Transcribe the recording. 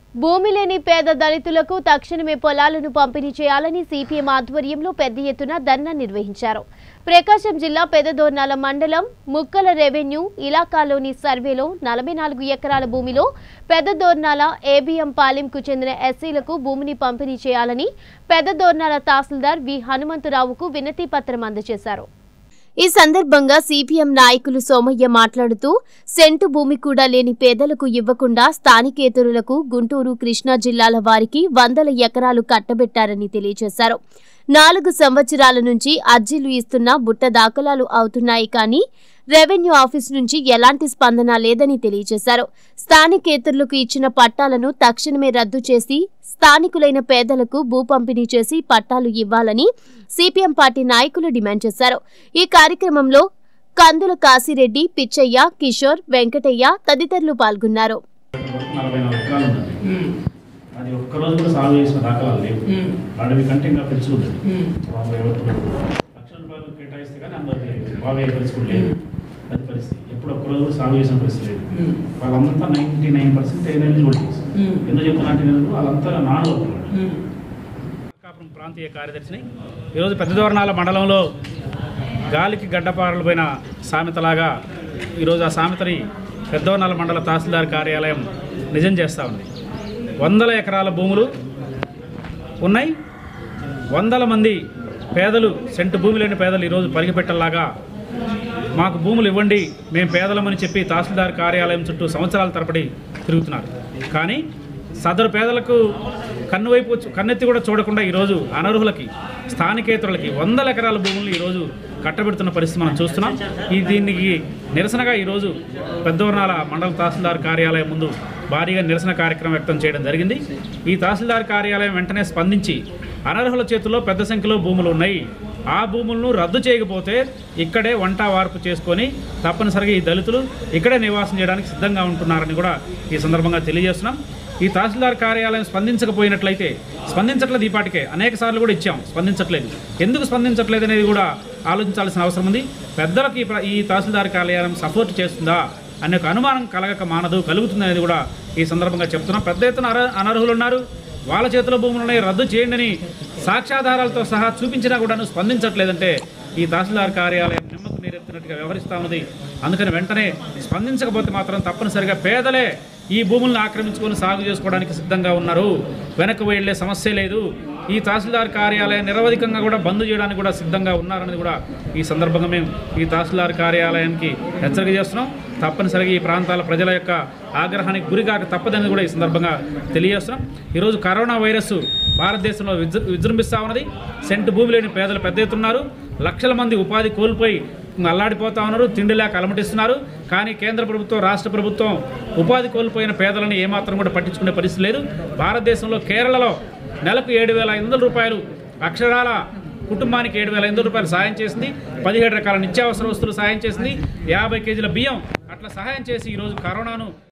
భూమి లేని పేద దళితులకు తక్షణమే పొలాలను పంపిణీ చేయాలని సిపిఎం ఆధ్వర్యంలో పెద్ద ఎత్తున ధర్నా నిర్వహించారు ప్రకాశం జిల్లా పెదదోర్నాల మండలం ముక్కల రెవెన్యూ ఇలాకాలోని సర్వేలో నలభై నాలుగు ఎకరాల భూమిలో పెదదోర్నాల ఏబిఎం పాలెంకు చెందిన ఎస్సీలకు భూమిని పంపిణీ చేయాలని పెదదోర్నాల తహసీల్దార్ వి హనుమంతరావుకు వినతి పత్రం అందజేశారు ఈ సందర్భంగా సిపిఎం నాయకులు సోమయ్య మాట్లాడుతూ సెంటు భూమి కూడా లేని పేదలకు ఇవ్వకుండా స్థానికేతరులకు గుంటూరు కృష్ణా జిల్లాల వారికి వందల ఎకరాలు కట్టబెట్టారని తెలియజేశారు నాలుగు సంవత్సరాల నుంచి అర్జీలు ఇస్తున్నా బుట్ట దాఖలాలు అవుతున్నాయి కానీ రెవెన్యూ ఆఫీస్ నుంచి ఎలాంటి స్పందన లేదని తెలియజేశారు స్థానికేతరులకు ఇచ్చిన పట్టాలను తక్షణమే రద్దు చేసి స్థానికులైన పేదలకు భూ పంపిణీ చేసి పట్టాలు ఇవ్వాలని సిపిఎం పార్టీ నాయకులు డిమాండ్ చేశారు ఈ కార్యక్రమంలో కందుల కాశిరెడ్డి పిచ్చయ్య కిషోర్ వెంకటయ్య తదితరులు పాల్గొన్నారు నలభై నాలుగు ఎకరాలు ఉంది అది ఒక్కరోజు కూడా సాగు చేసిన దాఖలాలు లేవు అడవి కంటే ఇంకా పెంచుకుంటుంది బాగా ఎవరు లక్ష రూపాయలు కేటాయిస్తే కానీ అందరికి బాగా ఏ పరిస్థితి కూడా లేదు అది పరిస్థితి ఎప్పుడు ఒక్కరోజు కూడా సాగు చేసిన పరిస్థితి లేదు వాళ్ళంతా నైంటీ నైన్ పర్సెంట్ ఎలిజిబుల్ ఎందుకు చెప్తున్నా అంటే నేను వాళ్ళంతా నాడు కాపురం ప్రాంతీయ కార్యదర్శిని ఈరోజు పెద్దదోరణాల మండలంలో గాలికి గడ్డపారలు పోయిన సామెతలాగా ఈరోజు ఆ సామెతని పెద్దోర్నాల మండల తహసీల్దార్ కార్యాలయం నిజం చేస్తూ ఉంది వందల ఎకరాల భూములు ఉన్నాయి వందల మంది పేదలు సెంటు భూమి లేని పేదలు ఈరోజు పరిగిపెట్టలాగా మాకు భూములు ఇవ్వండి మేము పేదలమని చెప్పి తహసీల్దార్ కార్యాలయం చుట్టూ సంవత్సరాల తరబడి తిరుగుతున్నారు కానీ సదరు పేదలకు కన్ను వైపు చూ- కన్నెత్తి కూడా చూడకుండా ఈరోజు అనర్హులకి స్థానికేతరులకి వందల ఎకరాల భూములు ఈరోజు కట్టబెడుతున్న పరిస్థితి మనం చూస్తున్నాం ఈ దీనికి నిరసనగా ఈరోజు పెద్దవర్ణాల మండల తహసీల్దార్ కార్యాలయం ముందు భారీగా నిరసన కార్యక్రమం వ్యక్తం చేయడం జరిగింది ఈ తహసీల్దార్ కార్యాలయం వెంటనే స్పందించి అనర్హుల చేతుల్లో పెద్ద సంఖ్యలో భూములు ఉన్నాయి ఆ భూములను రద్దు చేయకపోతే ఇక్కడే వంట వార్పు చేసుకొని తప్పనిసరిగా ఈ దళితులు ఇక్కడే నివాసం చేయడానికి సిద్ధంగా ఉంటున్నారని కూడా ఈ సందర్భంగా తెలియజేస్తున్నాం ఈ తహసీల్దార్ కార్యాలయం స్పందించకపోయినట్లయితే స్పందించట్లేదు ఈ పాటికే అనేక సార్లు కూడా ఇచ్చాం స్పందించట్లేదు ఎందుకు స్పందించట్లేదు అనేది కూడా ఆలోచించాల్సిన అవసరం ఉంది పెద్దలకు ఈ ప్ర- ఈ తహసీల్దార్ కార్యాలయం సపోర్ట్ చేస్తుందా అనే ఒక అనుమానం కలగక మానదు కలుగుతుంది అనేది కూడా ఈ సందర్భంగా చెప్తున్నాం పెద్ద ఎత్తున అర- అనర్హులు ఉన్నారు వాళ్ళ చేతిలో భూములని రద్దు చేయండి అని సాక్ష్యాధారాలతో సహా చూపించినా కూడా స్పందించట్లేదంటే ఈ తహసీల్దార్ కార్యాలయం నిమ్మకు నీరెత్తినట్టుగా వ్యవహరిస్తా ఉన్నది అందుకని వెంటనే స్పందించకపోతే మాత్రం తప్పనిసరిగా పేదలే ఈ భూములను ఆక్రమించుకొని సాగు చేసుకోవడానికి సిద్ధంగా ఉన్నారు వెనక్కి వెళ్లే సమస్య లేదు ఈ తహసీల్దార్ కార్యాలయం నిరవధికంగా కూడా బంద్ చేయడానికి కూడా సిద్ధంగా ఉన్నారనేది కూడా ఈ సందర్భంగా మేము ఈ తహసీల్దార్ కార్యాలయానికి హెచ్చరిక చేస్తున్నాం తప్పనిసరిగా ఈ ప్రాంతాల ప్రజల యొక్క ఆగ్రహానికి గురికాక తప్పదని కూడా ఈ సందర్భంగా తెలియజేస్తున్నాం ఈరోజు కరోనా వైరస్ భారతదేశంలో విజృ విజృంభిస్తూ ఉన్నది సెంటు భూమి లేని పేదలు పెద్ద ఎత్తున ఉన్నారు లక్షల మంది ఉపాధి కోల్పోయి అల్లాడిపోతా ఉన్నారు తిండి లేక అలమటిస్తున్నారు కానీ కేంద్ర ప్రభుత్వం రాష్ట్ర ప్రభుత్వం ఉపాధి కోల్పోయిన పేదలను ఏమాత్రం కూడా పట్టించుకునే పరిస్థితి లేదు భారతదేశంలో కేరళలో నెలకు ఏడు వేల ఐదు వందల రూపాయలు అక్షరాల కుటుంబానికి ఏడు వేల ఐదు వందల రూపాయలు సాయం చేసింది పదిహేడు రకాల నిత్యావసర వస్తువులు సాయం చేసింది యాభై కేజీల బియ్యం అట్లా సహాయం చేసి ఈరోజు కరోనాను